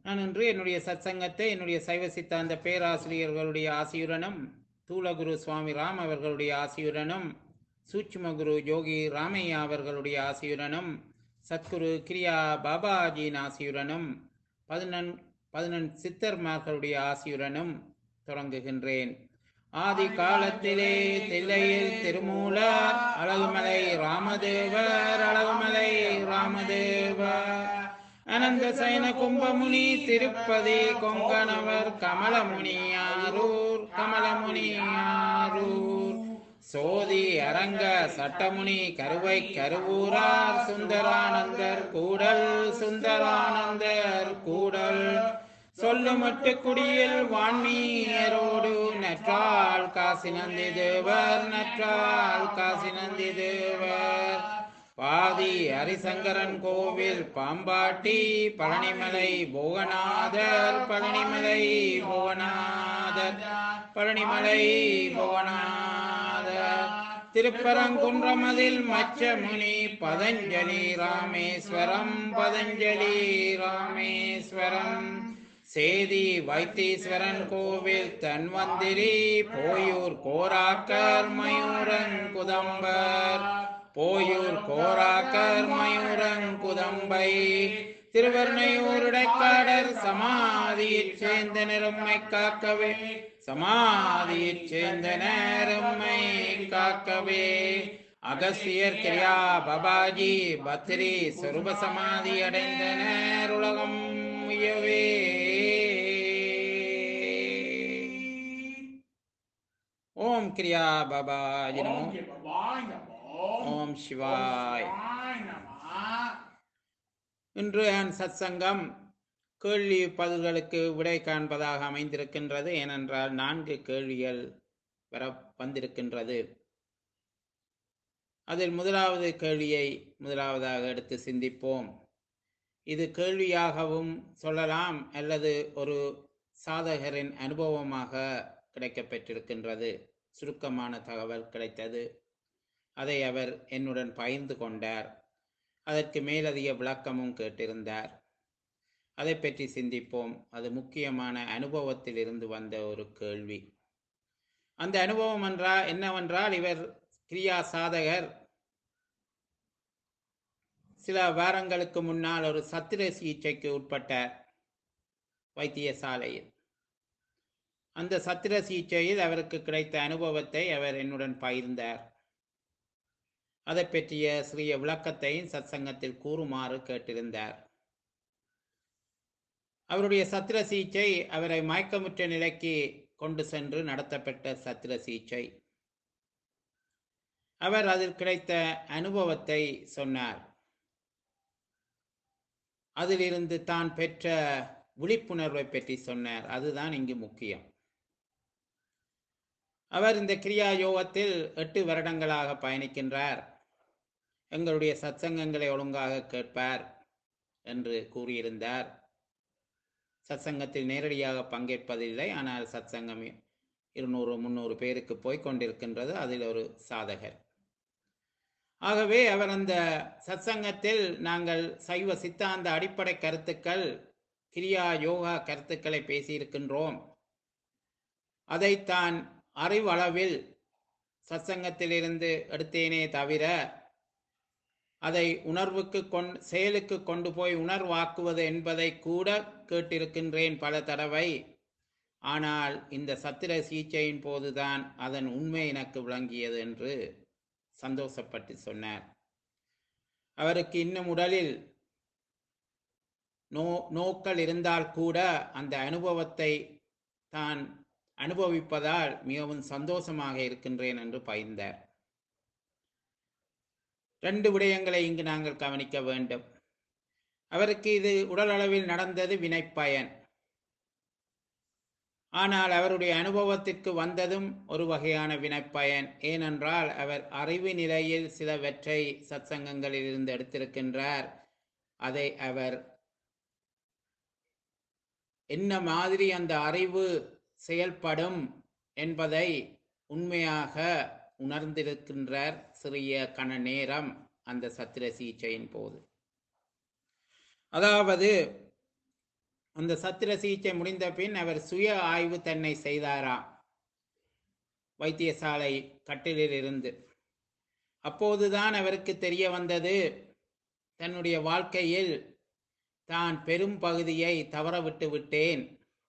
நான் இன்று என்னுடைய சத்சங்கத்தை என்னுடைய சைவ சித்தாந்த பேராசிரியர்களுடைய ஆசியுடனும் தூலகுரு சுவாமி ராம் அவர்களுடைய ஆசியுடனும் சூட்சும குரு யோகி ராமையா அவர்களுடைய ஆசியுடனும் சத்குரு கிரியா பாபாஜியின் ஆசியுடனும் பதினெண் பதினெண் சித்தர்மார்களுடைய ஆசியுடனும் தொடங்குகின்றேன் ஆதி காலத்திலே தில்லையில் திருமூலர் அழகுமலை ராமதேவர் அழகுமலை ராமதேவர் அனந்த சயன கும்பமுனி திருப்பதி கொங்கணவர் கமலமுனியாரூர் கமலமுனியாரூர் சோதி அரங்க சட்டமுனி கருவை கருவூரார் சுந்தரானந்தர் கூடல் சுந்தரானந்தர் கூடல் சொல்லுமட்டு குடியில் வான்மீயரோடு நற்றால் காசி நந்தி தேவர் நற்றால் காசி நந்தி தேவர் பாதி ஹரிசங்கரன் கோவில் பாம்பாட்டி பழனிமலை புவனாதர் பழனிமலை புவனாதர் பழனிமலை புவனாதர் திருப்பரங்குன்றமதில் மச்சமுனி பதஞ்சலி ராமேஸ்வரம் பதஞ்சலி ராமேஸ்வரம் சேதி வைத்தீஸ்வரன் கோவில் தன்வந்திரி போயூர் கோராக்கர் மயூரங்குதம்பர் போயூர் கோராக்கர் மயூரங்குதம்பை திருவர்ணையூருடைக்காடர் சமாதியைச் சேர்ந்த நிறம்மை காக்கவே சமாதியைச் சேர்ந்த நேரம்மை காக்கவே அகசியர் கிரியா பபாஜி பத்ரி சொருப சமாதி அடைந்த நேருலகம் உயவே ஓம் கிரியா பாபாஜி நமோ ஓம் சிவாய நமோ. ஓம் சிவாய் சிவாய நமோ. இன்று என் சத்சங்கம் கேள்வி பதில்களுக்கு விடை காண்பதாக அமைந்திருக்கின்றது ஏனென்றால் நான்கு கேள்விகள் வர வந்திருக்கின்றது அதில் முதலாவது கேள்வியை முதலாவதாக எடுத்து சிந்திப்போம் இது கேள்வியாகவும் சொல்லலாம் அல்லது ஒரு சாதகரின் அனுபவமாக கிடைக்கப்பெற்றிருக்கின்றது சுருக்கமான தகவல் கிடைத்தது அதை அவர் என்னுடன் பகிர்ந்து கொண்டார் அதற்கு மேலதிக விளக்கமும் கேட்டிருந்தார் அதை பற்றி சிந்திப்போம் அது முக்கியமான அனுபவத்தில் இருந்து வந்த ஒரு கேள்வி அந்த அனுபவம் என்றால் என்னவென்றால் இவர் கிரியா சாதகர் சில வாரங்களுக்கு முன்னால் ஒரு சத்திர சிகிச்சைக்கு உட்பட்டார் வைத்தியசாலையில் அந்த சத்திர சிகிச்சையில் அவருக்கு கிடைத்த அனுபவத்தை அவர் என்னுடன் பகிர்ந்தார் அதை பற்றிய சிறிய விளக்கத்தையும் சத்சங்கத்தில் கூறுமாறு கேட்டிருந்தார் அவருடைய சத்திர சிகிச்சை அவரை மயக்கமுற்ற நிலைக்கு கொண்டு சென்று நடத்தப்பட்ட சத்திர சிகிச்சை அவர் அதில் கிடைத்த அனுபவத்தை சொன்னார் அதிலிருந்து தான் பெற்ற விழிப்புணர்வை பற்றி சொன்னார் அதுதான் இங்கு முக்கியம் அவர் இந்த கிரியா யோகத்தில் எட்டு வருடங்களாக பயணிக்கின்றார் எங்களுடைய சத்சங்கங்களை ஒழுங்காக கேட்பார் என்று கூறியிருந்தார் சத்சங்கத்தில் நேரடியாக பங்கேற்பதில்லை ஆனால் சத்சங்கம் இருநூறு முந்நூறு பேருக்கு போய் கொண்டிருக்கின்றது அதில் ஒரு சாதகர் ஆகவே அவர் அந்த சத்சங்கத்தில் நாங்கள் சைவ சித்தாந்த அடிப்படை கருத்துக்கள் கிரியா யோகா கருத்துக்களை பேசியிருக்கின்றோம் அதைத்தான் அறிவளவில் சத்சங்கத்திலிருந்து எடுத்தேனே தவிர அதை உணர்வுக்கு கொண் செயலுக்கு கொண்டு போய் உணர்வாக்குவது என்பதை கூட கேட்டிருக்கின்றேன் பல தடவை ஆனால் இந்த சத்திர சிகிச்சையின் போதுதான் அதன் உண்மை எனக்கு விளங்கியது என்று சந்தோஷப்பட்டு சொன்னார் அவருக்கு இன்னும் உடலில் நோ நோக்கள் இருந்தால் கூட அந்த அனுபவத்தை தான் அனுபவிப்பதால் மிகவும் சந்தோஷமாக இருக்கின்றேன் என்று பகிர்ந்தார் ரெண்டு விடயங்களை இங்கு நாங்கள் கவனிக்க வேண்டும் அவருக்கு இது உடல் அளவில் நடந்தது வினைப்பயன் ஆனால் அவருடைய அனுபவத்திற்கு வந்ததும் ஒரு வகையான வினைப்பயன் ஏனென்றால் அவர் அறிவு நிலையில் சிலவற்றை சத்சங்கங்களில் இருந்து எடுத்திருக்கின்றார் அதை அவர் என்ன மாதிரி அந்த அறிவு செயல்படும் என்பதை உண்மையாக உணர்ந்திருக்கின்றார் சிறிய கண நேரம் அந்த சத்திர சிகிச்சையின் போது அதாவது அந்த சத்திர சிகிச்சை முடிந்த பின் அவர் சுய ஆய்வு தன்னை செய்தாராம் வைத்தியசாலை கட்டிலில் இருந்து அப்போதுதான் அவருக்கு தெரிய வந்தது தன்னுடைய வாழ்க்கையில் தான் பெரும் பகுதியை தவறவிட்டு விட்டேன்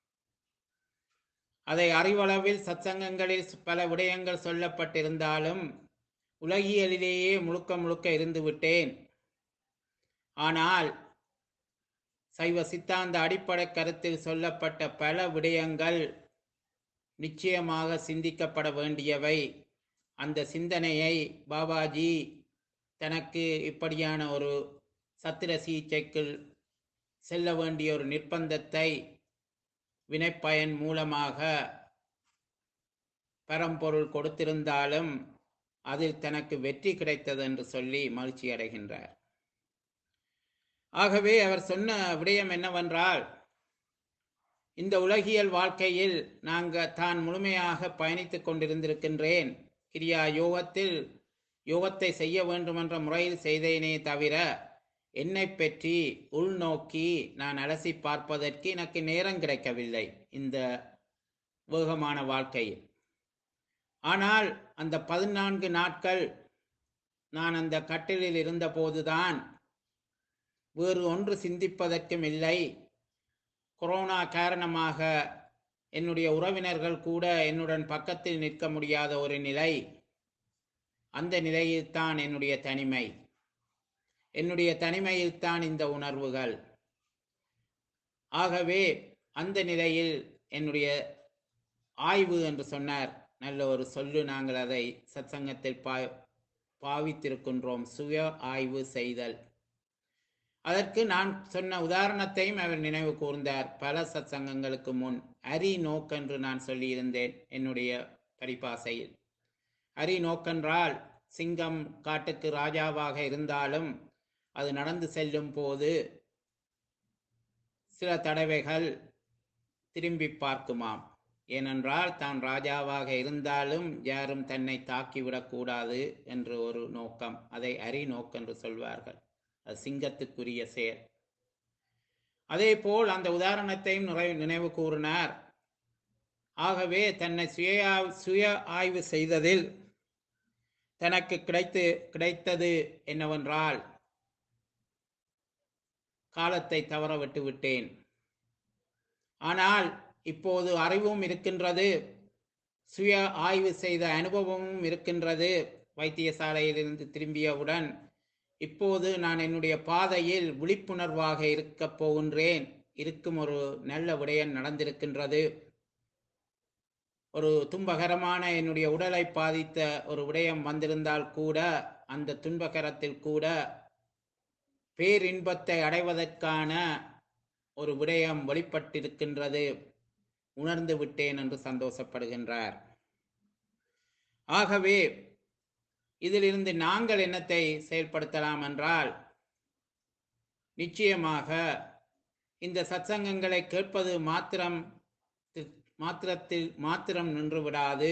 அதை அறிவளவில் சத்சங்கங்களில் பல விடயங்கள் சொல்லப்பட்டிருந்தாலும் உலகியலிலேயே முழுக்க முழுக்க இருந்து விட்டேன் ஆனால் சைவ சித்தாந்த அடிப்படை கருத்தில் சொல்லப்பட்ட பல விடயங்கள் நிச்சயமாக சிந்திக்கப்பட வேண்டியவை அந்த சிந்தனையை பாபாஜி தனக்கு இப்படியான ஒரு சத்திர சிகிச்சைக்குள் செல்ல வேண்டிய ஒரு நிர்பந்தத்தை வினைப்பயன் மூலமாக பரம்பொருள் கொடுத்திருந்தாலும் அதில் தனக்கு வெற்றி கிடைத்தது என்று சொல்லி மகிழ்ச்சி அடைகின்றார் ஆகவே அவர் சொன்ன விடயம் என்னவென்றால் இந்த உலகியல் வாழ்க்கையில் நாங்கள் தான் முழுமையாக பயணித்துக் கொண்டிருந்திருக்கின்றேன் கிரியா யோகத்தில் யோகத்தை செய்ய வேண்டுமென்ற முறையில் செய்தேனே தவிர என்னை பற்றி உள்நோக்கி நான் அலசி பார்ப்பதற்கு எனக்கு நேரம் கிடைக்கவில்லை இந்த வேகமான வாழ்க்கையில் ஆனால் அந்த பதினான்கு நாட்கள் நான் அந்த கட்டிலில் இருந்தபோதுதான் வேறு ஒன்று சிந்திப்பதற்கும் இல்லை கொரோனா காரணமாக என்னுடைய உறவினர்கள் கூட என்னுடன் பக்கத்தில் நிற்க முடியாத ஒரு நிலை அந்த நிலையில்தான் என்னுடைய தனிமை என்னுடைய தனிமையில்தான் இந்த உணர்வுகள் ஆகவே அந்த நிலையில் என்னுடைய ஆய்வு என்று சொன்னார் நல்ல ஒரு சொல்லு நாங்கள் அதை சத்சங்கத்தில் பா பாவித்திருக்கின்றோம் சுய ஆய்வு செய்தல் அதற்கு நான் சொன்ன உதாரணத்தையும் அவர் நினைவு கூர்ந்தார் பல சத்சங்கங்களுக்கு முன் அரி நோக்கென்று நான் சொல்லியிருந்தேன் என்னுடைய பரிபாசையில் அரி நோக்கென்றால் சிங்கம் காட்டுக்கு ராஜாவாக இருந்தாலும் அது நடந்து செல்லும் போது சில தடவைகள் திரும்பி பார்க்குமாம் ஏனென்றால் தான் ராஜாவாக இருந்தாலும் யாரும் தன்னை தாக்கிவிடக்கூடாது என்று ஒரு நோக்கம் அதை அரி நோக்கென்று சொல்வார்கள் அது சிங்கத்துக்குரிய செயல் அதே போல் அந்த உதாரணத்தையும் நிறை நினைவு கூறினார் ஆகவே தன்னை சுய சுய ஆய்வு செய்ததில் தனக்கு கிடைத்து கிடைத்தது என்னவென்றால் காலத்தை தவற விட்டு விட்டேன் ஆனால் இப்போது அறிவும் இருக்கின்றது சுய ஆய்வு செய்த அனுபவமும் இருக்கின்றது வைத்தியசாலையிலிருந்து திரும்பியவுடன் இப்போது நான் என்னுடைய பாதையில் விழிப்புணர்வாக இருக்கப் போகின்றேன் இருக்கும் ஒரு நல்ல விடயம் நடந்திருக்கின்றது ஒரு துன்பகரமான என்னுடைய உடலை பாதித்த ஒரு விடயம் வந்திருந்தால் கூட அந்த துன்பகரத்தில் கூட பேரின்பத்தை அடைவதற்கான ஒரு விடயம் வெளிப்பட்டிருக்கின்றது உணர்ந்து விட்டேன் என்று சந்தோஷப்படுகின்றார் ஆகவே இதிலிருந்து நாங்கள் என்னத்தை செயல்படுத்தலாம் என்றால் நிச்சயமாக இந்த சத்சங்கங்களை கேட்பது மாத்திரம் மாத்திரத்தில் மாத்திரம் நின்று விடாது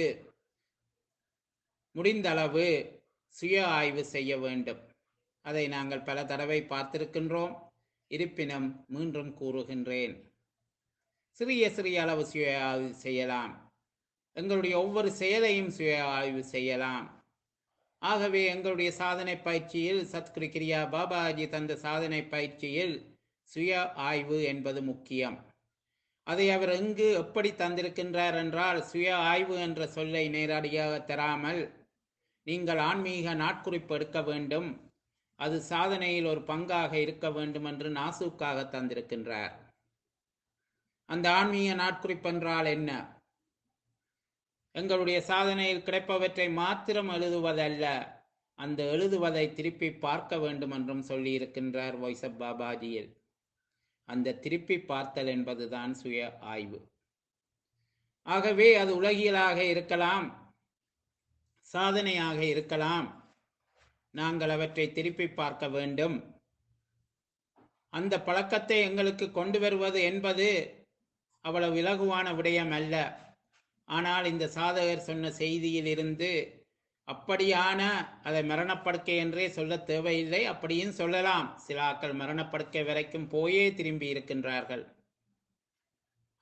முடிந்தளவு சுய ஆய்வு செய்ய வேண்டும் அதை நாங்கள் பல தடவை பார்த்திருக்கின்றோம் இருப்பினும் மீண்டும் கூறுகின்றேன் சிறிய சிறிய அளவு சுய ஆய்வு செய்யலாம் எங்களுடைய ஒவ்வொரு செயலையும் சுய ஆய்வு செய்யலாம் ஆகவே எங்களுடைய சாதனை பயிற்சியில் சத்குரு கிரியா பாபாஜி தந்த சாதனை பயிற்சியில் சுய ஆய்வு என்பது முக்கியம் அதை அவர் எங்கு எப்படி தந்திருக்கின்றார் என்றால் சுய ஆய்வு என்ற சொல்லை நேரடியாக தராமல் நீங்கள் ஆன்மீக நாட்குறிப்பு எடுக்க வேண்டும் அது சாதனையில் ஒரு பங்காக இருக்க வேண்டும் என்று நாசூக்காக தந்திருக்கின்றார் அந்த ஆன்மீக நாட்குறிப்பு என்றால் என்ன எங்களுடைய சாதனையில் கிடைப்பவற்றை மாத்திரம் எழுதுவதல்ல அந்த எழுதுவதை திருப்பி பார்க்க வேண்டும் என்றும் சொல்லியிருக்கின்றார் வைசப் பாபாஜியில் அந்த திருப்பி பார்த்தல் என்பதுதான் சுய ஆய்வு ஆகவே அது உலகியலாக இருக்கலாம் சாதனையாக இருக்கலாம் நாங்கள் அவற்றை திருப்பி பார்க்க வேண்டும் அந்த பழக்கத்தை எங்களுக்கு கொண்டு வருவது என்பது அவ்வளவு இலகுவான விடயம் அல்ல ஆனால் இந்த சாதகர் சொன்ன செய்தியில் இருந்து அப்படியான அதை மரணப்படுக்கை என்றே சொல்ல தேவையில்லை அப்படியும் சொல்லலாம் சில ஆக்கள் மரணப்படுக்கை வரைக்கும் போயே திரும்பி இருக்கின்றார்கள்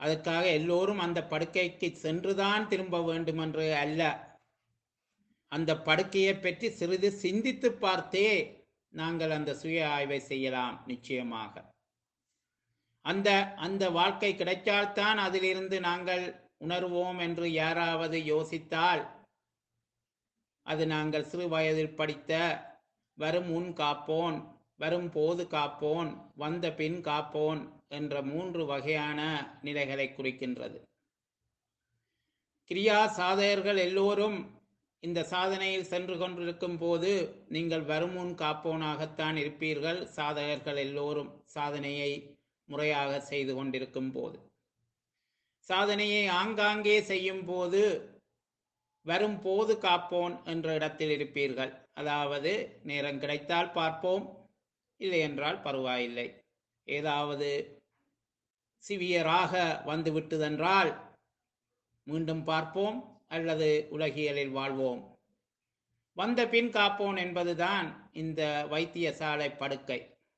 அதுக்காக எல்லோரும் அந்த படுக்கைக்கு சென்றுதான் திரும்ப வேண்டும் என்று அல்ல அந்த படுக்கையை பற்றி சிறிது சிந்தித்து பார்த்தே நாங்கள் அந்த சுய ஆய்வை செய்யலாம் நிச்சயமாக அந்த அந்த வாழ்க்கை கிடைத்தால்தான் அதிலிருந்து நாங்கள் உணர்வோம் என்று யாராவது யோசித்தால் அது நாங்கள் சிறு வயதில் படித்த வரும் முன் காப்போன் வரும் போது காப்போன் வந்த பின் காப்போன் என்ற மூன்று வகையான நிலைகளை குறிக்கின்றது கிரியா சாதகர்கள் எல்லோரும் இந்த சாதனையில் சென்று கொண்டிருக்கும் போது நீங்கள் வரும் முன் காப்போனாகத்தான் இருப்பீர்கள் சாதகர்கள் எல்லோரும் சாதனையை முறையாக செய்து கொண்டிருக்கும் போது சாதனையை ஆங்காங்கே செய்யும் போது வரும் போது காப்போன் என்ற இடத்தில் இருப்பீர்கள் அதாவது நேரம் கிடைத்தால் பார்ப்போம் இல்லை என்றால் பரவாயில்லை ஏதாவது சிவியராக வந்து விட்டதென்றால் மீண்டும் பார்ப்போம் அல்லது உலகியலில் வாழ்வோம் வந்த பின் காப்போன் என்பதுதான் இந்த வைத்தியசாலை படுக்கை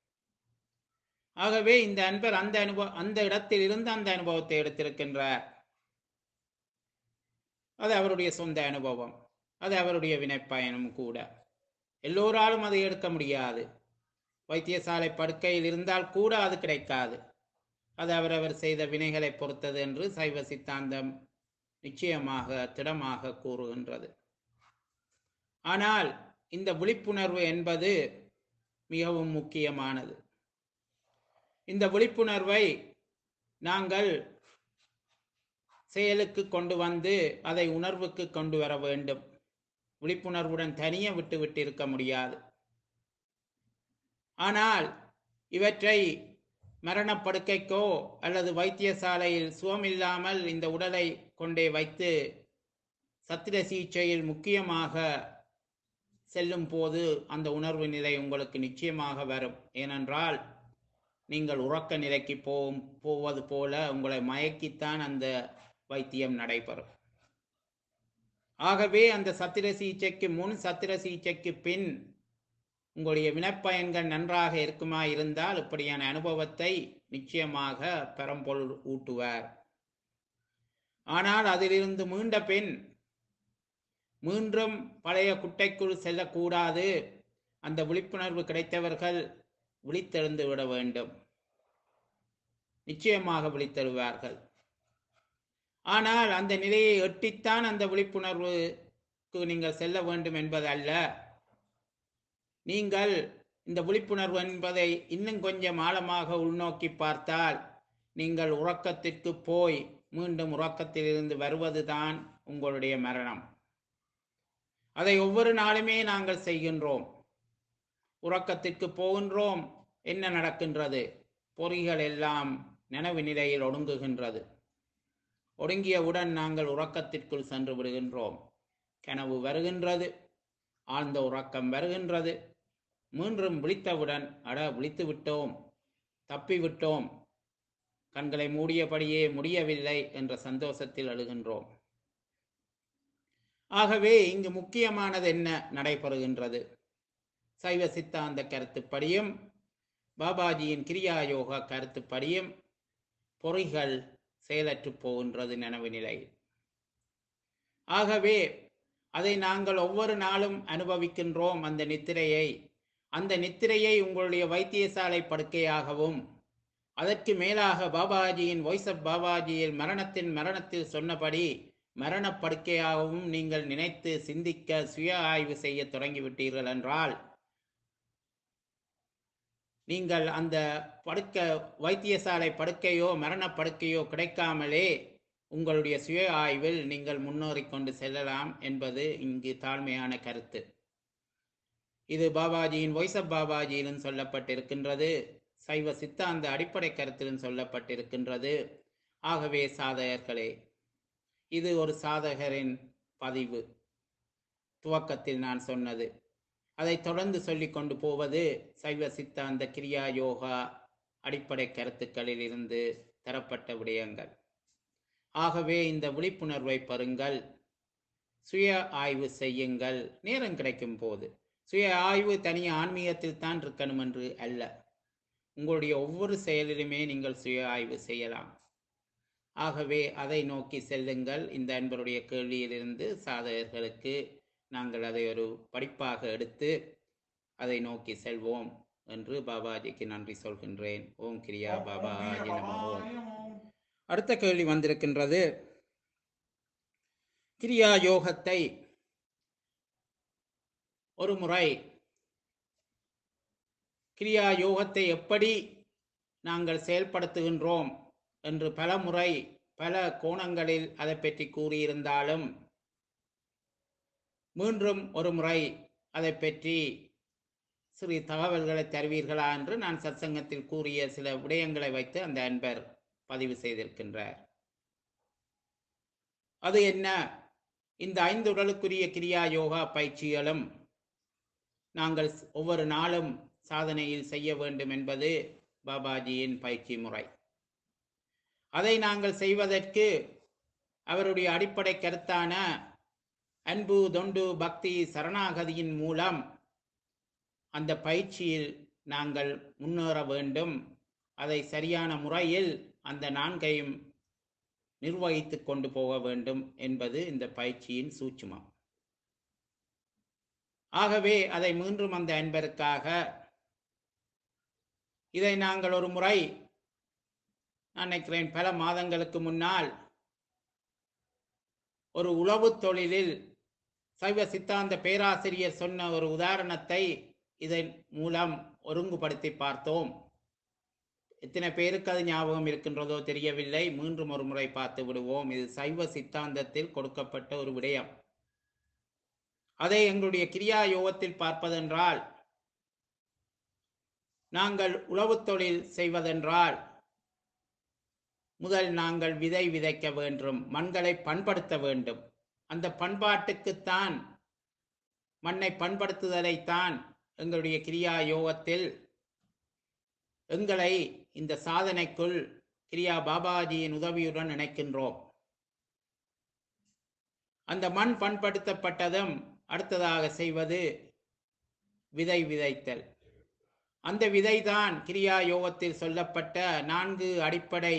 ஆகவே இந்த அன்பர் அந்த அனுபவ அந்த இடத்தில் இருந்து அந்த அனுபவத்தை எடுத்திருக்கின்றார் அது அவருடைய சொந்த அனுபவம் அது அவருடைய வினைப்பயனும் கூட எல்லோராலும் அதை எடுக்க முடியாது வைத்தியசாலை படுக்கையில் இருந்தால் கூட அது கிடைக்காது அது அவரவர் செய்த வினைகளை பொறுத்தது என்று சைவ சித்தாந்தம் நிச்சயமாக திடமாக கூறுகின்றது ஆனால் இந்த விழிப்புணர்வு என்பது மிகவும் முக்கியமானது இந்த விழிப்புணர்வை நாங்கள் செயலுக்கு கொண்டு வந்து அதை உணர்வுக்கு கொண்டு வர வேண்டும் விழிப்புணர்வுடன் தனியே விட்டு விட்டு இருக்க முடியாது ஆனால் இவற்றை மரணப்படுக்கைக்கோ அல்லது வைத்தியசாலையில் சுகமில்லாமல் இந்த உடலை கொண்டே வைத்து சத்திர சிகிச்சையில் முக்கியமாக செல்லும் போது அந்த உணர்வு நிலை உங்களுக்கு நிச்சயமாக வரும் ஏனென்றால் நீங்கள் உறக்க நிலைக்கு போகும் போவது போல உங்களை மயக்கித்தான் அந்த வைத்தியம் நடைபெறும் ஆகவே அந்த சத்திர சிகிச்சைக்கு முன் சத்திர சிகிச்சைக்கு பின் உங்களுடைய வினைப்பயன்கள் நன்றாக இருக்குமா இருந்தால் இப்படியான அனுபவத்தை நிச்சயமாக பெரம்பொருள் ஊட்டுவார் ஆனால் அதிலிருந்து மீண்ட பின் மீண்டும் பழைய குட்டைக்குள் செல்லக்கூடாது அந்த விழிப்புணர்வு கிடைத்தவர்கள் விழித்தெழுந்து விட வேண்டும் நிச்சயமாக விழித்தெழுவார்கள் ஆனால் அந்த நிலையை எட்டித்தான் அந்த விழிப்புணர்வுக்கு நீங்கள் செல்ல வேண்டும் என்பது அல்ல நீங்கள் இந்த விழிப்புணர்வு என்பதை இன்னும் கொஞ்சம் ஆழமாக உள்நோக்கி பார்த்தால் நீங்கள் உறக்கத்திற்கு போய் மீண்டும் உறக்கத்திலிருந்து வருவதுதான் உங்களுடைய மரணம் அதை ஒவ்வொரு நாளுமே நாங்கள் செய்கின்றோம் உறக்கத்திற்கு போகின்றோம் என்ன நடக்கின்றது பொறிகள் எல்லாம் நனவு நிலையில் ஒடுங்குகின்றது ஒடுங்கியவுடன் நாங்கள் உறக்கத்திற்குள் சென்று விடுகின்றோம் கனவு வருகின்றது ஆழ்ந்த உறக்கம் வருகின்றது மீண்டும் விழித்தவுடன் அட விழித்து விட்டோம் தப்பி விட்டோம் கண்களை மூடியபடியே முடியவில்லை என்ற சந்தோஷத்தில் அழுகின்றோம் ஆகவே இங்கு முக்கியமானது என்ன நடைபெறுகின்றது சைவ சித்தாந்த கருத்துப்படியும் பாபாஜியின் கிரியா யோகா கருத்துப்படியும் பொறிகள் செயலற்று போகின்றது நனவு நிலை ஆகவே அதை நாங்கள் ஒவ்வொரு நாளும் அனுபவிக்கின்றோம் அந்த நித்திரையை அந்த நித்திரையை உங்களுடைய வைத்தியசாலை படுக்கையாகவும் அதற்கு மேலாக பாபாஜியின் வாய்ஸ் ஆஃப் பாபாஜியில் மரணத்தின் மரணத்தில் சொன்னபடி மரணப்படுக்கையாகவும் நீங்கள் நினைத்து சிந்திக்க சுய ஆய்வு செய்ய தொடங்கிவிட்டீர்கள் என்றால் நீங்கள் அந்த படுக்க வைத்தியசாலை படுக்கையோ மரணப்படுக்கையோ கிடைக்காமலே உங்களுடைய சுய ஆய்வில் நீங்கள் முன்னேறிக் கொண்டு செல்லலாம் என்பது இங்கு தாழ்மையான கருத்து இது பாபாஜியின் வாய்ஸ் ஆஃப் பாபாஜியிலும் சொல்லப்பட்டிருக்கின்றது சைவ சித்தாந்த அடிப்படை கருத்திலும் சொல்லப்பட்டிருக்கின்றது ஆகவே சாதகர்களே இது ஒரு சாதகரின் பதிவு துவக்கத்தில் நான் சொன்னது அதை தொடர்ந்து சொல்லிக் கொண்டு போவது சைவ சித்தாந்த கிரியா யோகா அடிப்படை கருத்துக்களில் இருந்து தரப்பட்ட விடயங்கள் ஆகவே இந்த விழிப்புணர்வை பெறுங்கள் சுய ஆய்வு செய்யுங்கள் நேரம் கிடைக்கும் போது சுய ஆய்வு தனி ஆன்மீகத்தில் தான் இருக்கணும் என்று அல்ல உங்களுடைய ஒவ்வொரு செயலிலுமே நீங்கள் சுய ஆய்வு செய்யலாம் ஆகவே அதை நோக்கி செல்லுங்கள் இந்த அன்பருடைய கேள்வியிலிருந்து சாதகர்களுக்கு நாங்கள் அதை ஒரு படிப்பாக எடுத்து அதை நோக்கி செல்வோம் என்று பாபாஜிக்கு நன்றி சொல்கின்றேன் ஓம் கிரியா பாபாஜி நம ஓம் அடுத்த கேள்வி வந்திருக்கின்றது கிரியா யோகத்தை ஒரு முறை கிரியா யோகத்தை எப்படி நாங்கள் செயல்படுத்துகின்றோம் என்று பல முறை பல கோணங்களில் அதை பற்றி கூறியிருந்தாலும் மீண்டும் ஒரு முறை அதை பற்றி சிறு தகவல்களை தருவீர்களா என்று நான் சத்சங்கத்தில் கூறிய சில விடயங்களை வைத்து அந்த அன்பர் பதிவு செய்திருக்கின்றார் அது என்ன இந்த ஐந்து உடலுக்குரிய கிரியா யோகா பயிற்சிகளும் நாங்கள் ஒவ்வொரு நாளும் சாதனையில் செய்ய வேண்டும் என்பது பாபாஜியின் பயிற்சி முறை அதை நாங்கள் செய்வதற்கு அவருடைய அடிப்படை கருத்தான அன்பு தொண்டு பக்தி சரணாகதியின் மூலம் அந்த பயிற்சியில் நாங்கள் முன்னேற வேண்டும் அதை சரியான முறையில் அந்த நான்கையும் நிர்வகித்து கொண்டு போக வேண்டும் என்பது இந்த பயிற்சியின் சூட்சுமம் ஆகவே அதை மீண்டும் அந்த அன்பருக்காக இதை நாங்கள் ஒரு முறை நான் நினைக்கிறேன் பல மாதங்களுக்கு முன்னால் ஒரு உளவு தொழிலில் சைவ சித்தாந்த பேராசிரியர் சொன்ன ஒரு உதாரணத்தை இதன் மூலம் ஒருங்குபடுத்தி பார்த்தோம் எத்தனை பேருக்கு அது ஞாபகம் இருக்கின்றதோ தெரியவில்லை மீண்டும் ஒரு முறை பார்த்து விடுவோம் இது சைவ சித்தாந்தத்தில் கொடுக்கப்பட்ட ஒரு விடயம் அதை எங்களுடைய கிரியா யோகத்தில் பார்ப்பதென்றால் நாங்கள் உழவுத் தொழில் செய்வதென்றால் முதல் நாங்கள் விதை விதைக்க வேண்டும் மண்களை பண்படுத்த வேண்டும் அந்த பண்பாட்டுக்குத்தான் மண்ணை பண்படுத்துதலைத்தான் எங்களுடைய கிரியா யோகத்தில் எங்களை இந்த சாதனைக்குள் கிரியா பாபாஜியின் உதவியுடன் நினைக்கின்றோம் அந்த மண் பண்படுத்தப்பட்டதும் அடுத்ததாக செய்வது விதை விதைத்தல் அந்த விதைதான் கிரியா யோகத்தில் சொல்லப்பட்ட நான்கு அடிப்படை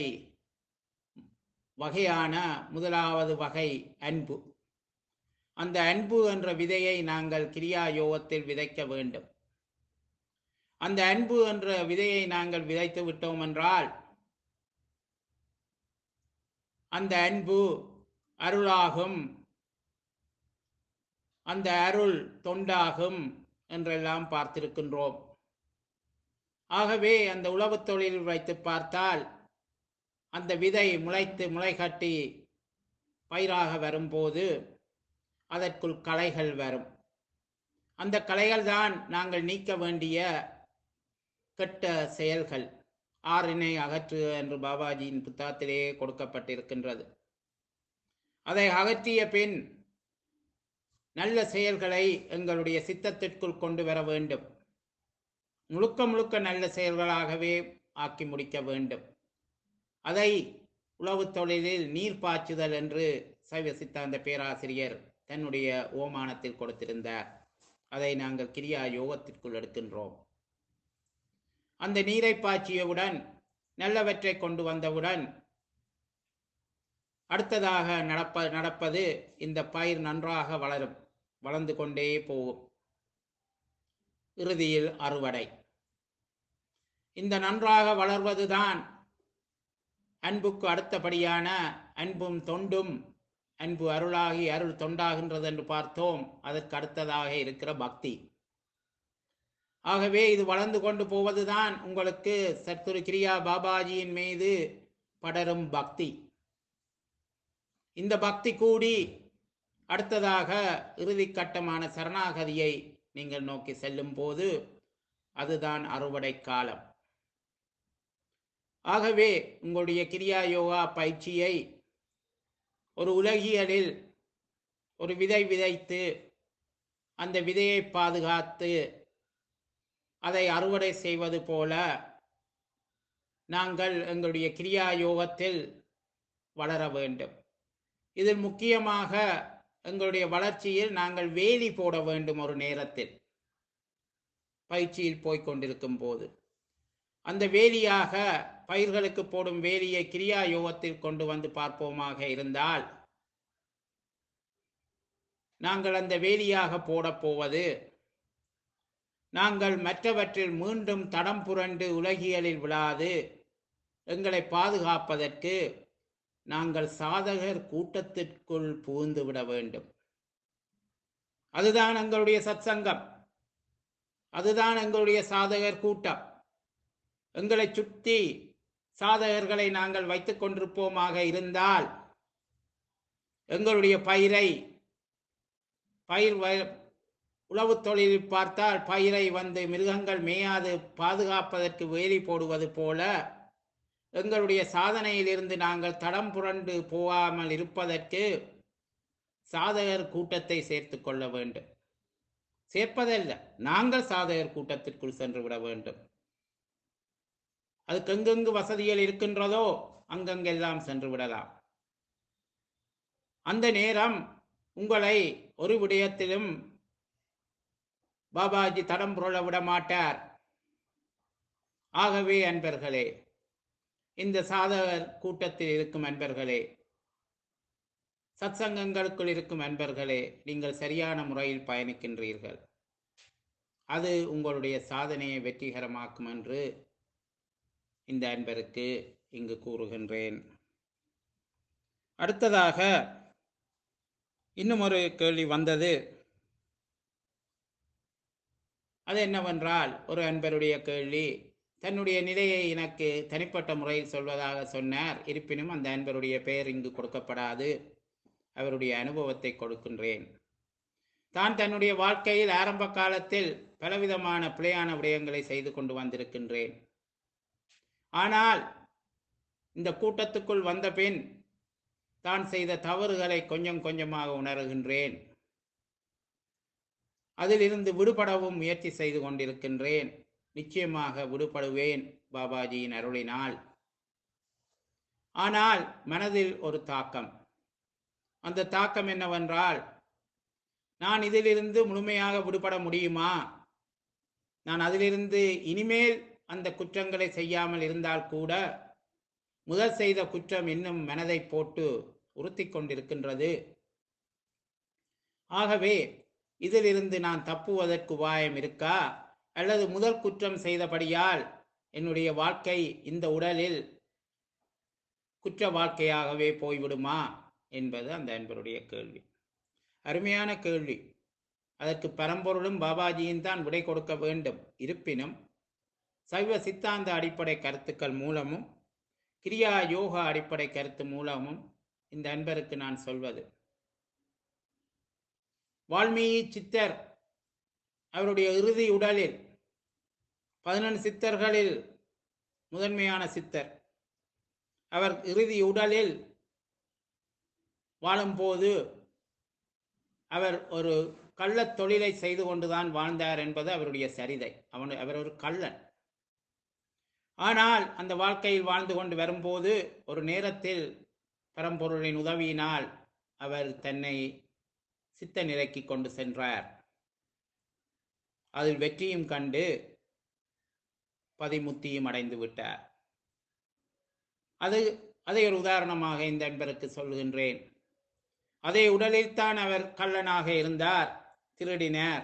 வகையான முதலாவது வகை அன்பு அந்த அன்பு என்ற விதையை நாங்கள் கிரியா யோகத்தில் விதைக்க வேண்டும் அந்த அன்பு என்ற விதையை நாங்கள் விதைத்து விட்டோம் என்றால் அந்த அன்பு அருளாகும் அந்த அருள் தொண்டாகும் என்றெல்லாம் பார்த்திருக்கின்றோம் ஆகவே அந்த உழவுத் தொழில் வைத்து பார்த்தால் அந்த விதை முளைத்து முளை கட்டி பயிராக வரும்போது அதற்குள் களைகள் வரும் அந்த களைகள் தான் நாங்கள் நீக்க வேண்டிய கெட்ட செயல்கள் ஆறினை அகற்று என்று பாபாஜியின் புத்தகத்திலேயே கொடுக்கப்பட்டிருக்கின்றது அதை அகற்றிய பின் நல்ல செயல்களை எங்களுடைய சித்தத்திற்குள் கொண்டு வர வேண்டும் முழுக்க முழுக்க நல்ல செயல்களாகவே ஆக்கி முடிக்க வேண்டும் அதை உழவுத் தொழிலில் நீர் பாய்ச்சுதல் என்று சைவ சித்தாந்த பேராசிரியர் தன்னுடைய ஓமானத்தில் கொடுத்திருந்தார் அதை நாங்கள் கிரியா யோகத்திற்குள் எடுக்கின்றோம் அந்த நீரை பாய்ச்சியவுடன் நல்லவற்றை கொண்டு வந்தவுடன் அடுத்ததாக நடப்ப நடப்பது இந்த பயிர் நன்றாக வளரும் வளர்ந்து கொண்டே போகும் இறுதியில் அறுவடை இந்த நன்றாக வளர்வதுதான் அன்புக்கு அடுத்தபடியான அன்பும் தொண்டும் அன்பு அருளாகி அருள் தொண்டாகின்றது என்று பார்த்தோம் அதற்கு அடுத்ததாக இருக்கிற பக்தி ஆகவே இது வளர்ந்து கொண்டு போவதுதான் உங்களுக்கு சத்துரு கிரியா பாபாஜியின் மீது படரும் பக்தி இந்த பக்தி கூடி அடுத்ததாக இறுதி கட்டமான சரணாகதியை நீங்கள் நோக்கி செல்லும் போது அதுதான் அறுவடை காலம் ஆகவே உங்களுடைய கிரியா யோகா பயிற்சியை ஒரு உலகியலில் ஒரு விதை விதைத்து அந்த விதையை பாதுகாத்து அதை அறுவடை செய்வது போல நாங்கள் எங்களுடைய கிரியா யோகத்தில் வளர வேண்டும் இதில் முக்கியமாக எங்களுடைய வளர்ச்சியில் நாங்கள் வேலி போட வேண்டும் ஒரு நேரத்தில் பயிற்சியில் போய்க் கொண்டிருக்கும் போது அந்த வேலியாக பயிர்களுக்கு போடும் வேலியை கிரியா யோகத்தில் கொண்டு வந்து பார்ப்போமாக இருந்தால் நாங்கள் அந்த வேலியாக போடப் போவது நாங்கள் மற்றவற்றில் மீண்டும் தடம் புரண்டு உலகியலில் விழாது எங்களை பாதுகாப்பதற்கு நாங்கள் சாதகர் கூட்டத்திற்குள் புகுந்து விட வேண்டும் அதுதான் எங்களுடைய சத்சங்கம் அதுதான் எங்களுடைய சாதகர் கூட்டம் எங்களை சுற்றி சாதகர்களை நாங்கள் வைத்துக் கொண்டிருப்போமாக இருந்தால் எங்களுடைய பயிரை பயிர் வ- உழவுத் தொழிலில் பார்த்தால் பயிரை வந்து மிருகங்கள் மேயாது பாதுகாப்பதற்கு வேலி போடுவது போல எங்களுடைய சாதனையிலிருந்து நாங்கள் தடம் புரண்டு போகாமல் இருப்பதற்கு சாதகர் கூட்டத்தை சேர்த்து கொள்ள வேண்டும் சேர்ப்பதல்ல நாங்கள் சாதகர் கூட்டத்திற்குள் சென்று விட வேண்டும் அதுக்கு எங்கெங்கு வசதிகள் இருக்கின்றதோ அங்கங்கெல்லாம் சென்று விடலாம் அந்த நேரம் உங்களை ஒரு விடயத்திலும் பாபாஜி தடம் புரள விட மாட்டார் ஆகவே அன்பர்களே இந்த சாதகர் கூட்டத்தில் இருக்கும் அன்பர்களே சத்சங்கங்களுக்குள் இருக்கும் அன்பர்களே நீங்கள் சரியான முறையில் பயணிக்கின்றீர்கள் அது உங்களுடைய சாதனையை வெற்றிகரமாக்கும் என்று இந்த அன்பருக்கு இங்கு கூறுகின்றேன் அடுத்ததாக இன்னும் ஒரு கேள்வி வந்தது அது என்னவென்றால் ஒரு அன்பருடைய கேள்வி தன்னுடைய நிலையை எனக்கு தனிப்பட்ட முறையில் சொல்வதாக சொன்னார் இருப்பினும் அந்த அன்பருடைய பெயர் இங்கு கொடுக்கப்படாது அவருடைய அனுபவத்தை கொடுக்கின்றேன் தான் தன்னுடைய வாழ்க்கையில் ஆரம்ப காலத்தில் பலவிதமான பிழையான விடயங்களை செய்து கொண்டு வந்திருக்கின்றேன் ஆனால் இந்த கூட்டத்துக்குள் வந்த பின் தான் செய்த தவறுகளை கொஞ்சம் கொஞ்சமாக உணர்கின்றேன் அதிலிருந்து விடுபடவும் முயற்சி செய்து கொண்டிருக்கின்றேன் நிச்சயமாக விடுபடுவேன் பாபாஜியின் அருளினால் ஆனால் மனதில் ஒரு தாக்கம் அந்த தாக்கம் என்னவென்றால் நான் இதிலிருந்து முழுமையாக விடுபட முடியுமா நான் அதிலிருந்து இனிமேல் அந்த குற்றங்களை செய்யாமல் இருந்தால் கூட முதல் செய்த குற்றம் இன்னும் மனதை போட்டு உறுத்தி கொண்டிருக்கின்றது ஆகவே இதிலிருந்து நான் தப்புவதற்கு உபாயம் இருக்கா அல்லது முதல் குற்றம் செய்தபடியால் என்னுடைய வாழ்க்கை இந்த உடலில் குற்ற வாழ்க்கையாகவே போய்விடுமா என்பது அந்த அன்பருடைய கேள்வி அருமையான கேள்வி அதற்கு பரம்பொருளும் பாபாஜியும் தான் விடை கொடுக்க வேண்டும் இருப்பினும் சைவ சித்தாந்த அடிப்படை கருத்துக்கள் மூலமும் கிரியா யோகா அடிப்படை கருத்து மூலமும் இந்த அன்பருக்கு நான் சொல்வது வால்மீகி சித்தர் அவருடைய இறுதி உடலில் பதினொன்று சித்தர்களில் முதன்மையான சித்தர் அவர் இறுதி உடலில் வாழும்போது அவர் ஒரு கள்ளத் தொழிலை செய்து கொண்டுதான் வாழ்ந்தார் என்பது அவருடைய சரிதை அவன் அவர் ஒரு கள்ளன் ஆனால் அந்த வாழ்க்கையில் வாழ்ந்து கொண்டு வரும்போது ஒரு நேரத்தில் பரம்பொருளின் உதவியினால் அவர் தன்னை சித்த நிலைக்கு கொண்டு சென்றார் அதில் வெற்றியும் கண்டு பதிமுத்தியும் அடைந்து விட்டார் அது அதை ஒரு உதாரணமாக இந்த அன்பருக்கு சொல்கின்றேன் அதே உடலில்தான் அவர் கள்ளனாக இருந்தார் திருடினார்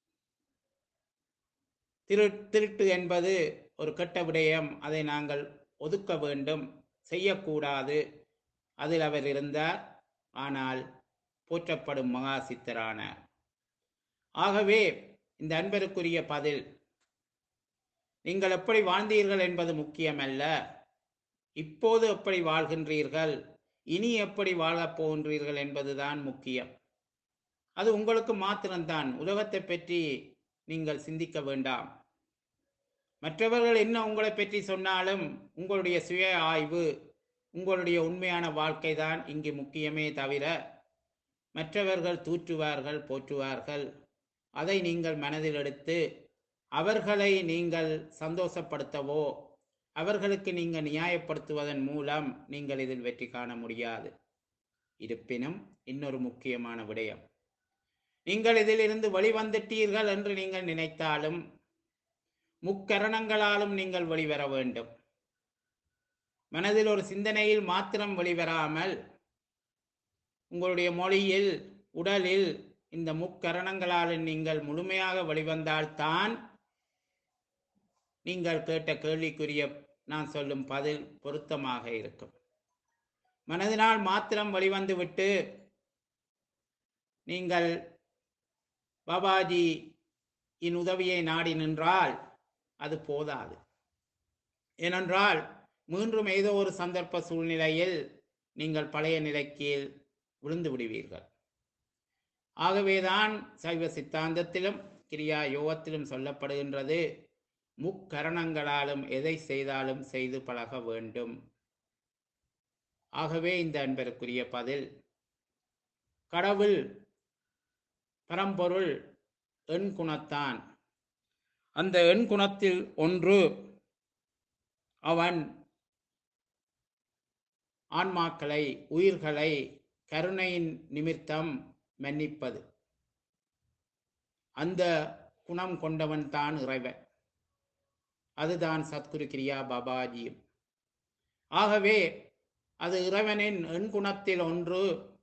திரு திருட்டு என்பது ஒரு கெட்ட விடயம் அதை நாங்கள் ஒதுக்க வேண்டும் செய்யக்கூடாது அதில் அவர் இருந்தார் ஆனால் போற்றப்படும் மகா சித்தரானார் ஆகவே இந்த அன்பருக்குரிய பதில் நீங்கள் எப்படி வாழ்ந்தீர்கள் என்பது முக்கியமல்ல இப்போது எப்படி வாழ்கின்றீர்கள் இனி எப்படி வாழப் போகின்றீர்கள் என்பதுதான் முக்கியம் அது உங்களுக்கு மாத்திரம்தான் உலகத்தை பற்றி நீங்கள் சிந்திக்க வேண்டாம் மற்றவர்கள் என்ன உங்களை பற்றி சொன்னாலும் உங்களுடைய சுய ஆய்வு உங்களுடைய உண்மையான வாழ்க்கை தான் இங்கு முக்கியமே தவிர மற்றவர்கள் தூற்றுவார்கள் போற்றுவார்கள் அதை நீங்கள் மனதில் எடுத்து அவர்களை நீங்கள் சந்தோஷப்படுத்தவோ அவர்களுக்கு நீங்கள் நியாயப்படுத்துவதன் மூலம் நீங்கள் இதில் வெற்றி காண முடியாது இருப்பினும் இன்னொரு முக்கியமான விடயம் நீங்கள் இதிலிருந்து வெளிவந்துட்டீர்கள் என்று நீங்கள் நினைத்தாலும் முக்கரணங்களாலும் நீங்கள் வெளிவர வேண்டும் மனதில் ஒரு சிந்தனையில் மாத்திரம் வெளிவராமல் உங்களுடைய மொழியில் உடலில் இந்த முக்கரணங்களால் நீங்கள் முழுமையாக வெளிவந்தால்தான் நீங்கள் கேட்ட கேள்விக்குரிய நான் சொல்லும் பதில் பொருத்தமாக இருக்கும் மனதினால் மாத்திரம் வெளிவந்து விட்டு நீங்கள் பாபாஜி இன் உதவியை நாடி நின்றால் அது போதாது ஏனென்றால் மீண்டும் ஏதோ ஒரு சந்தர்ப்ப சூழ்நிலையில் நீங்கள் பழைய நிலைக்கு விழுந்து விடுவீர்கள் ஆகவேதான் சைவ சித்தாந்தத்திலும் கிரியா யோகத்திலும் சொல்லப்படுகின்றது முக்கரணங்களாலும் எதை செய்தாலும் செய்து பழக வேண்டும் ஆகவே இந்த அன்பருக்குரிய பதில் கடவுள் பரம்பொருள் எண் குணத்தான் அந்த எண் குணத்தில் ஒன்று அவன் ஆன்மாக்களை உயிர்களை கருணையின் நிமித்தம் மன்னிப்பது அந்த குணம் கொண்டவன் தான் இறைவன் அதுதான் சத்குரு கிரியா பாபாஜியும் ஆகவே அது இறைவனின் எண்குணத்தில் ஒன்று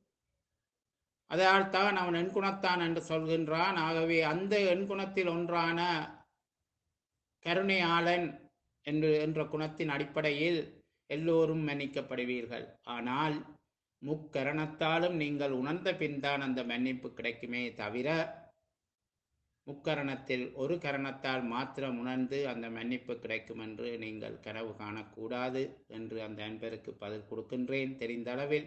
அதால் தான் அவன் எண்குணத்தான் என்று சொல்கின்றான் ஆகவே அந்த எண்குணத்தில் ஒன்றான கருணையாளன் என்று என்ற குணத்தின் அடிப்படையில் எல்லோரும் மன்னிக்கப்படுவீர்கள் ஆனால் முக்கரணத்தாலும் நீங்கள் உணர்ந்த பின்தான் அந்த மன்னிப்பு கிடைக்குமே தவிர முக்கரணத்தில் ஒரு கரணத்தால் மாத்திரம் உணர்ந்து அந்த மன்னிப்பு கிடைக்கும் என்று நீங்கள் கனவு காணக்கூடாது என்று அந்த அன்பருக்கு பதில் கொடுக்கின்றேன் தெரிந்த அளவில்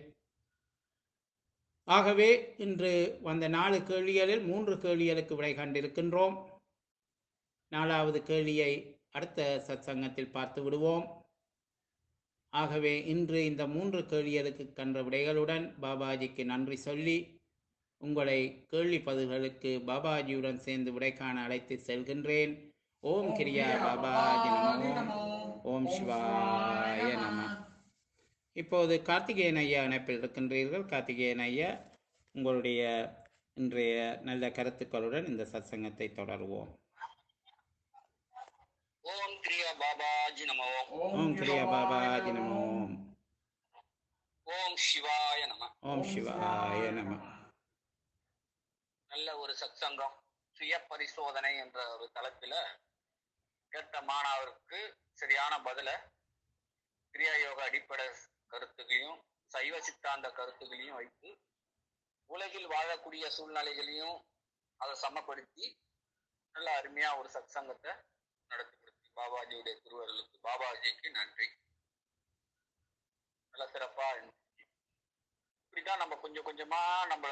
ஆகவே இன்று வந்த நாலு கேள்விகளில் மூன்று கேள்விகளுக்கு விடை கண்டிருக்கின்றோம் நாலாவது கேள்வியை அடுத்த சத்சங்கத்தில் பார்த்து விடுவோம் ஆகவே இன்று இந்த மூன்று கேள்விகளுக்கு கன்ற விடைகளுடன் பாபாஜிக்கு நன்றி சொல்லி உங்களை கேள்வி பதில்களுக்கு பாபாஜியுடன் சேர்ந்து விடை காண அழைத்து செல்கின்றேன் ஓம் கிரியா பாபாஜி நமோ ஓம் சிவாய நம இப்போது கார்த்திகேயன் ஐயா இணைப்பில் இருக்கின்றீர்கள் கார்த்திகேயன் ஐயா உங்களுடைய இன்றைய நல்ல கருத்துக்களுடன் இந்த சத்சங்கத்தை தொடருவோம் ஓம் கிரியா பாபாஜி நமோ ஓம் கிரியா பாபாஜி நமோ ஓம் சிவாய நம ஓம் சிவாய நம நல்ல ஒரு சத்சங்கம் சுய பரிசோதனை என்ற ஒரு தலைப்பில கேட்ட மாணவருக்கு சரியான பதில கிரியா யோக அடிப்படை கருத்துகளையும் சைவ சித்தாந்த கருத்துகளையும் வைத்து உலகில் வாழக்கூடிய சூழ்நிலைகளையும் அதை சமப்படுத்தி நல்ல அருமையா ஒரு சத்சங்கத்தை நடத்தி கொடுத்து பாபாஜியுடைய திருவருளுக்கு பாபாஜிக்கு நன்றி நல்ல சிறப்பா இருந்துச்சு இப்படிதான் நம்ம கொஞ்சம் கொஞ்சமா நம்மள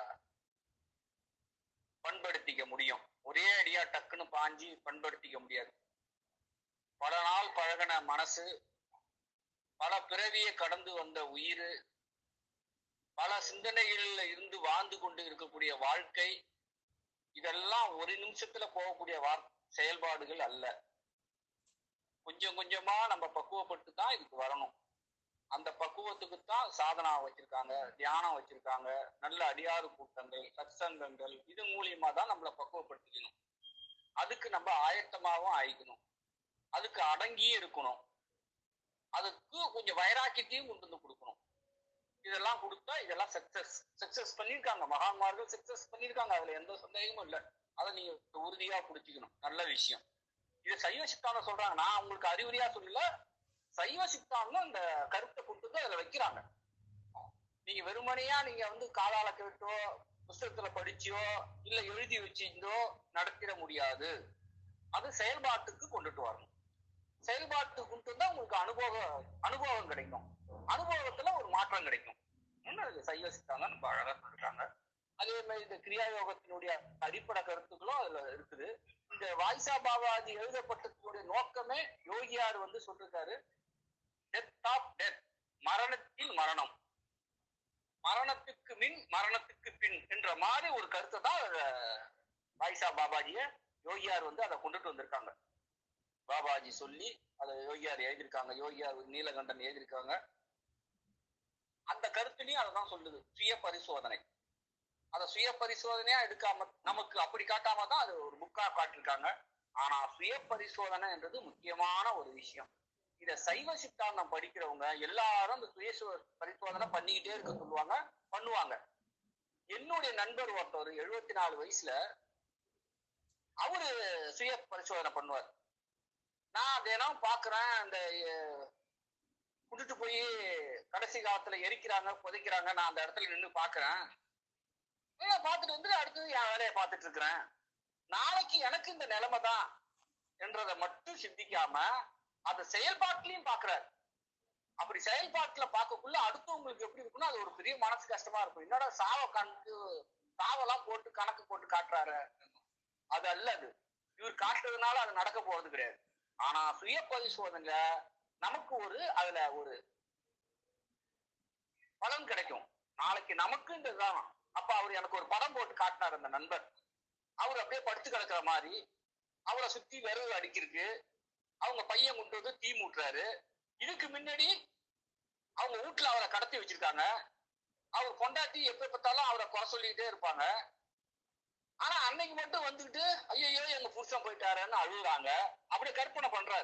பண்படுத்திக்க முடியும் ஒரே அடியா டக்குன்னு பாஞ்சி பண்படுத்திக்க முடியாது பல நாள் பழகின மனசு பல பிறவியை கடந்து வந்த உயிர் பல சிந்தனைகள்ல இருந்து வாழ்ந்து கொண்டு இருக்கக்கூடிய வாழ்க்கை இதெல்லாம் ஒரு நிமிஷத்துல போகக்கூடிய வார் செயல்பாடுகள் அல்ல கொஞ்சம் கொஞ்சமா நம்ம பக்குவப்பட்டு தான் இதுக்கு வரணும் அந்த பக்குவத்துக்கு தான் சாதனா வச்சிருக்காங்க தியானம் வச்சிருக்காங்க நல்ல அடியாறு கூட்டங்கள் சத்சங்கங்கள் இது மூலியமா தான் நம்மளை பக்குவப்படுத்திக்கணும் அதுக்கு நம்ம ஆயத்தமாகவும் ஆயிக்கணும் அதுக்கு அடங்கியும் இருக்கணும் அதுக்கு கொஞ்சம் வைராக்கியத்தையும் கொண்டு வந்து கொடுக்கணும் இதெல்லாம் கொடுத்தா இதெல்லாம் சக்சஸ் சக்சஸ் பண்ணியிருக்காங்க மகான்மார்கள் சக்சஸ் பண்ணியிருக்காங்க அதுல எந்த சந்தேகமும் இல்லை அதை நீங்க உறுதியா புடிச்சுக்கணும் நல்ல விஷயம் இது சைவ சித்தாந்தம் சொல்றாங்க நான் உங்களுக்கு அறிகுறியா சொல்லல சைவ சித்தாந்தம் இந்த கருத்தை கொண்டு வந்து அதுல வைக்கிறாங்க நீங்க வெறுமனையா நீங்க வந்து காலால கேட்டோ புஸ்தகத்துல படிச்சோ இல்ல எழுதி வச்சிருந்தோ நடத்திட முடியாது அது செயல்பாட்டுக்கு கொண்டுட்டு வரணும் செயல்பாட்டுக்கு கொண்டு வந்தா உங்களுக்கு அனுபவம் அனுபவம் கிடைக்கும் அனுபவத்துல ஒரு மாற்றம் கிடைக்கும் என்ன இது சைவ சித்தாந்தம் நம்ம அழகா சொல்றாங்க அதே மாதிரி இந்த கிரியா யோகத்தினுடைய அடிப்படை கருத்துக்களும் அதுல இருக்குது இந்த வாய்சா பாபாஜி எழுதப்பட்டதுடைய நோக்கமே யோகியார் வந்து சொல்லிருக்காரு டெத் ஆஃப் டெத் மரணத்தில் மரணம் மரணத்துக்கு மின் மரணத்துக்கு பின் என்ற மாதிரி ஒரு கருத்தை தான் அதுல வாய்சா பாபாஜிய யோகியார் வந்து அதை கொண்டுட்டு வந்திருக்காங்க பாபாஜி சொல்லி அதை யோகியார் எழுதியிருக்காங்க யோகியார் நீலகண்டன் எழுதியிருக்காங்க அந்த கருத்துலயும் அதை தான் சொல்லுது சுய பரிசோதனை அதை சுய பரிசோதனையா எடுக்காம நமக்கு அப்படி காட்டாம தான் அது ஒரு புக்கா காட்டிருக்காங்க ஆனா சுய பரிசோதனை என்றது முக்கியமான ஒரு விஷயம் இத சைவ சித்தாந்தம் படிக்கிறவங்க எல்லாரும் இந்த சுய சு- பரிசோதனை பண்ணிக்கிட்டே இருக்க சொல்லுவாங்க பண்ணுவாங்க என்னுடைய நண்பர் ஒருத்தர் எழுபத்தி நாலு வயசுல அவரு சுய பரிசோதனை பண்ணுவார் நான் தினம் பாக்குறேன் அந்த அஹ், கூட்டிட்டு போய் கடைசி காலத்துல எரிக்கிறாங்க புதைக்கிறாங்க நான் அந்த இடத்துல நின்னு பாக்குறேன் நான் பார்த்துட்டு வந்து அடுத்தது என் வேலையை பார்த்துட்டு இருக்கிறேன் நாளைக்கு எனக்கு இந்த நிலைமை தான் என்றதை மட்டும் சிந்திக்காம அந்த செயல்பாட்டிலையும் பாக்குறாரு அப்படி செயல்பாட்டுல பார்க்கக்குள்ள அடுத்தவங்களுக்கு எப்படி இருக்குன்னா அது ஒரு பெரிய மனசு கஷ்டமா இருக்கும் என்னடா சாவ கணக்கு சாவெல்லாம் போட்டு கணக்கு போட்டு காட்டுறாரு அது அல்ல அது இவர் காட்டுறதுனால அது நடக்க போறது கிடையாது ஆனா சுய பரிசோதனைல நமக்கு ஒரு அதுல ஒரு பலன் கிடைக்கும் நாளைக்கு நமக்கு இந்த இதான் அப்ப அவர் எனக்கு ஒரு படம் போட்டு காட்டினார் அந்த நண்பர் அவர் அப்படியே படுத்து கிடக்குற மாதிரி அவரை சுத்தி விறகு அடிக்கிருக்கு அவங்க பையன் கொண்டு வந்து தீ மூட்டுறாரு இதுக்கு முன்னாடி அவங்க வீட்டுல அவரை கடத்தி வச்சிருக்காங்க அவர் பொண்டாட்டி எப்ப பார்த்தாலும் அவரை குறை சொல்லிக்கிட்டே இருப்பாங்க ஆனா அன்னைக்கு மட்டும் வந்துகிட்டு ஐயோ எங்க புருஷன் போயிட்டாருன்னு அழுகுறாங்க அப்படியே கற்பனை பண்றாரு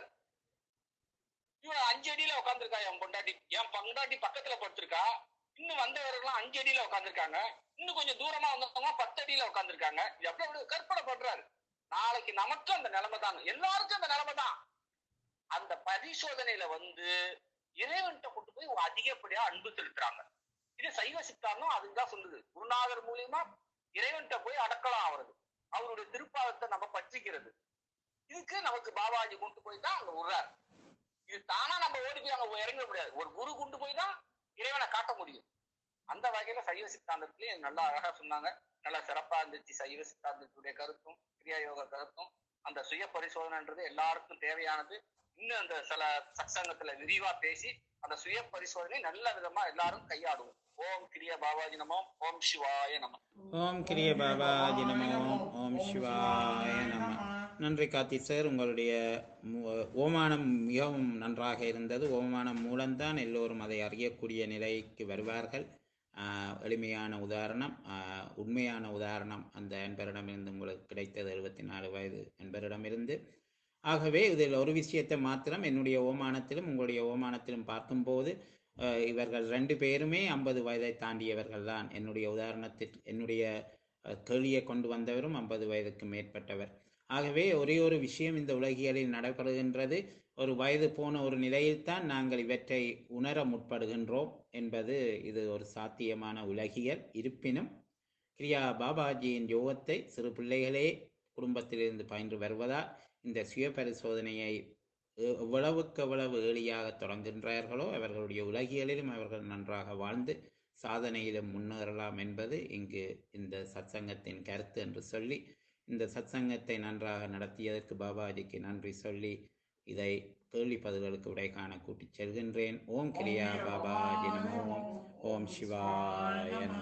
இவன் அஞ்சு அடியில உட்காந்துருக்கா என் பொண்டாட்டி என் பொண்டாட்டி பக்கத்துல படுத்திருக்கா இன்னும் வந்தவர்கள்லாம் அஞ்சு அடியில உட்காந்துருக்காங்க இன்னும் கொஞ்சம் தூரமா வந்தவங்க பத்து அடியில உட்காந்துருக்காங்க இது அப்படியே அப்படியே கற்பனை பண்றாரு நாளைக்கு நமக்கு அந்த நிலைமை தான் எல்லாருக்கும் அந்த நிலைமை தான் அந்த பரிசோதனையில வந்து இறைவன்கிட்ட கொண்டு போய் ஒரு அதிகப்படியா அன்பு செலுத்துறாங்க இது சைவ சித்தாந்தம் அதுதான் சொல்லுது குருநாதர் மூலியமா இறைவன்கிட்ட போய் அடக்கலாம் அவரது அவருடைய திருப்பாதத்தை நம்ம பற்றிக்கிறது இதுக்கு நமக்கு பாபாஜி கொண்டு போய் தான் அங்க விடுறாரு இது தானா நம்ம ஓடி போய் அங்க இறங்க முடியாது ஒரு குரு கொண்டு போய் தான் இறைவனை காட்ட முடியும் அந்த வகையில சைவ சித்தாந்தத்திலயும் நல்லா அழகா சொன்னாங்க நல்லா சிறப்பா இருந்துச்சு சைவ சித்தாந்தத்துடைய கருத்தும் கிரியா யோக கருத்தும் அந்த சுய பரிசோதனைன்றது எல்லாருக்கும் தேவையானது இன்னும் அந்த சில சத்சங்கத்துல விரிவா பேசி அந்த சுய பரிசோதனை நல்ல விதமா எல்லாரும் கையாடுவோம் ஓம் கிரியா பாபாஜி நமோ ஓம் சிவாய நம ஓம் கிரிய பாபாஜி நமோ ஓம் சிவாய நம நன்றி கார்த்தி சார் உங்களுடைய மு- ஓமானம் மிகவும் நன்றாக இருந்தது ஓமானம் மூலம்தான் எல்லோரும் அதை அறியக்கூடிய நிலைக்கு வருவார்கள் ஆஹ், எளிமையான உதாரணம் ஆஹ், உண்மையான உதாரணம் அந்த அன்பரிடமிருந்து உங்களுக்கு கிடைத்தது எழுபத்தி நாலு வயது அன்பரிடமிருந்து ஆகவே இதில் ஒரு விஷயத்தை மாத்திரம் என்னுடைய ஓமானத்திலும் உங்களுடைய ஓமானத்திலும் பார்க்கும்போது அஹ், இவர்கள் ரெண்டு பேருமே ஐம்பது வயதை தாண்டியவர்கள் தான் என்னுடைய உதாரணத்தில் என்னுடைய அஹ், கேள்வியை கொண்டு வந்தவரும் ஐம்பது வயதுக்கு மேற்பட்டவர் ஆகவே ஒரே ஒரு விஷயம் இந்த உலகியலில் நடைபெறுகின்றது ஒரு வயது போன ஒரு நிலையில்தான் நாங்கள் இவற்றை உணர முற்படுகின்றோம் என்பது இது ஒரு சாத்தியமான உலகியல் இருப்பினும் கிரியா பாபாஜியின் யோகத்தை சிறு பிள்ளைகளே குடும்பத்திலிருந்து பயின்று வருவதால் இந்த சுய பரிசோதனையை எ- எவ்வளவுக்கு எவ்வளவு ஏழியாக தொடங்குகின்றார்களோ அவர்களுடைய உலகியலிலும் அவர்கள் நன்றாக வாழ்ந்து சாதனையிலும் முன்னேறலாம் என்பது இங்கு இந்த சத்சங்கத்தின் கருத்து என்று சொல்லி இந்த சத்சங்கத்தை நன்றாக நடத்தியதற்கு பாபாஜிக்கு நன்றி சொல்லி இதை கேள்வி பதில்களுக்கு விடை காண கூட்டிச் செல்கின்றேன் ஓம் கிரியா பாபாஜி நமோ ஓம் சிவாய நமோ